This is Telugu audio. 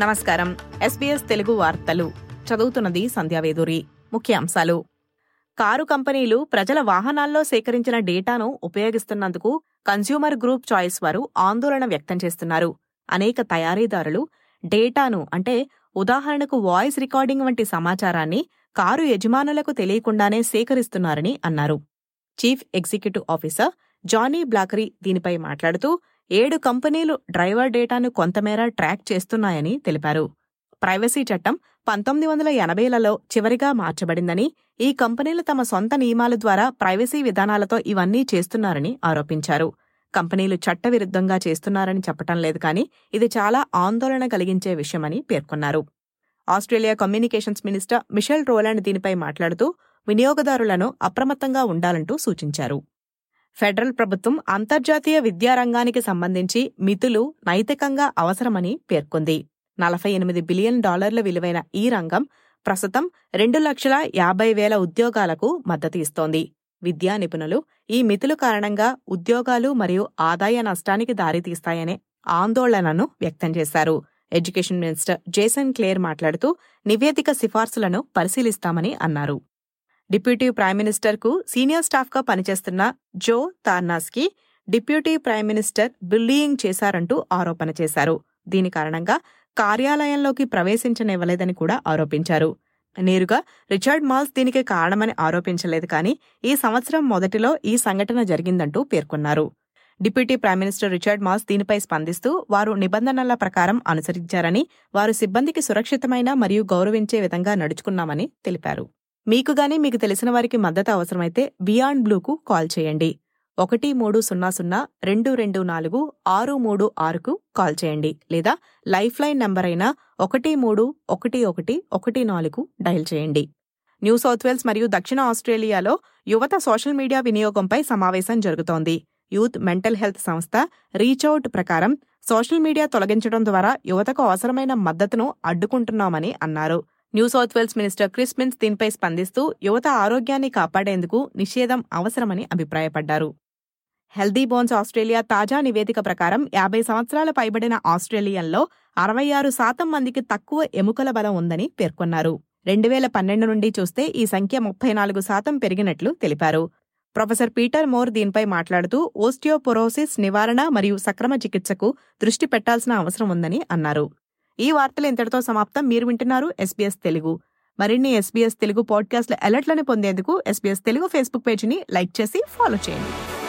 నమస్కారం ఎస్బీఎస్ తెలుగు వార్తలు చదువుతున్నది సంధ్యావేదూరి ముఖ్యాంశాలు కారు కంపెనీలు ప్రజల వాహనాల్లో సేకరించిన డేటాను ఉపయోగిస్తున్నందుకు కన్స్యూమర్ గ్రూప్ చాయిస్ వారు ఆందోళన వ్యక్తం చేస్తున్నారు అనేక తయారీదారులు డేటాను అంటే ఉదాహరణకు వాయిస్ రికార్డింగ్ వంటి సమాచారాన్ని కారు యజమానులకు తెలియకుండానే సేకరిస్తున్నారని అన్నారు chief executive officer Johnny Blackery దీనిపై మాట్లాడుతూ ఏడు కంపెనీలు డ్రైవర్ డేటాను కొంతమేర ట్రాక్ చేస్తున్నాయని తెలిపారు ప్రైవసీ చట్టం పంతొమ్మిది వందల ఎనభైలలో చివరిగా మార్చబడిందని ఈ కంపెనీలు తమ సొంత నియమాల ద్వారా ప్రైవసీ విధానాలతో ఇవన్నీ చేస్తున్నారని ఆరోపించారు కంపెనీలు చట్టవిరుద్ధంగా చేస్తున్నారని చెప్పటం లేదు కానీ ఇది చాలా ఆందోళన కలిగించే విషయమని పేర్కొన్నారు Australia communications minister Michelle Rowland దీనిపై మాట్లాడుతూ వినియోగదారులను అప్రమత్తంగా ఉండాలంటూ సూచించారు ఫెడరల్ ప్రభుత్వం అంతర్జాతీయ విద్యారంగానికి సంబంధించి మితులు నైతికంగా అవసరమని పేర్కొంది నలభై ఎనిమిది బిలియన్ డాలర్ల విలువైన ఈ రంగం ప్రస్తుతం రెండు లక్షల యాభై వేల ఉద్యోగాలకు మద్దతు ఇస్తోంది విద్యా నిపుణులు ఈ మితులు కారణంగా ఉద్యోగాలు మరియు ఆదాయ నష్టానికి దారితీస్తాయనే ఆందోళనను వ్యక్తం చేశారు ఎడ్యుకేషన్ మినిస్టర్ జేసన్ క్లేర్ మాట్లాడుతూ నివేదిక సిఫార్సులను పరిశీలిస్తామని అన్నారు డిప్యూటీ ప్రైమ్ మినిస్టర్కు సీనియర్ స్టాఫ్గా పనిచేస్తున్న Jo Tarnawski deputy prime minister bullying చేశారంటూ ఆరోపణ చేశారు దీని కారణంగా కార్యాలయంలోకి ప్రవేశించనివ్వలేదని కూడా ఆరోపించారు నేరుగా రిచర్డ్ మాల్స్ దీనికి కారణమని ఆరోపించలేదు కానీ ఈ సంవత్సరం మొదటిలో ఈ సంఘటన జరిగిందంటూ పేర్కొన్నారు deputy prime minister Richard Marles దీనిపై స్పందిస్తూ వారు నిబంధనల ప్రకారం అనుసరించారని వారు సిబ్బందికి సురక్షితమైన మరియు గౌరవించే విధంగా నడుచుకున్నామని తెలిపారు మీకు గాని మీకు తెలిసిన వారికి మద్దతు అవసరమైతే బియాండ్ బ్లూకు కాల్ చేయండి ఒకటి మూడు సున్నా సున్నా రెండు రెండు నాలుగు ఆరు మూడు ఆరుకు కాల్ చేయండి లేదా లైఫ్ లైన్ నంబర్ అయిన ఒకటి మూడు ఒకటి ఒకటి ఒకటి నాలుగు డయల్ చేయండి న్యూ సౌత్ వేల్స్ మరియు దక్షిణ ఆస్ట్రేలియాలో యువత సోషల్ మీడియా వినియోగంపై సమావేశం జరుగుతోంది యూత్ మెంటల్ హెల్త్ సంస్థ రీచ్అవుట్ ప్రకారం సోషల్ మీడియా తొలగించడం ద్వారా యువతకు అవసరమైన మద్దతును అడ్డుకుంటున్నామని అన్నారు New South Wales minister Chris Minns దీనిపై స్పందిస్తూ యువత ఆరోగ్యాన్ని కాపాడేందుకు నిషేధం అవసరమని అభిప్రాయపడ్డారు హెల్దీ బోన్స్ ఆస్ట్రేలియా తాజా నివేదిక ప్రకారం యాభై సంవత్సరాల పైబడిన ఆస్ట్రేలియన్లో అరవై ఆరు శాతం మందికి తక్కువ ఎముకల బలం ఉందని పేర్కొన్నారు రెండు వేల పన్నెండు నుండి చూస్తే ఈ సంఖ్య ముప్పై నాలుగు శాతం పెరిగినట్లు తెలిపారు ప్రొఫెసర్ పీటర్ మోర్ దీనిపై మాట్లాడుతూ ఓస్టియోపొరోసిస్ నివారణ మరియు సక్రమ చికిత్సకు దృష్టి పెట్టాల్సిన అవసరం ఉందని అన్నారు ఈ వార్తలు ఇంతటితో సమాప్తం మీరు వింటున్నారు ఎస్బీఎస్ తెలుగు మరిన్ని ఎస్బీఎస్ తెలుగు పాడ్కాస్ట్ల అలర్ట్లను పొందేందుకు ఎస్బీఎస్ తెలుగు ఫేస్బుక్ పేజీని లైక్ చేసి ఫాలో చేయండి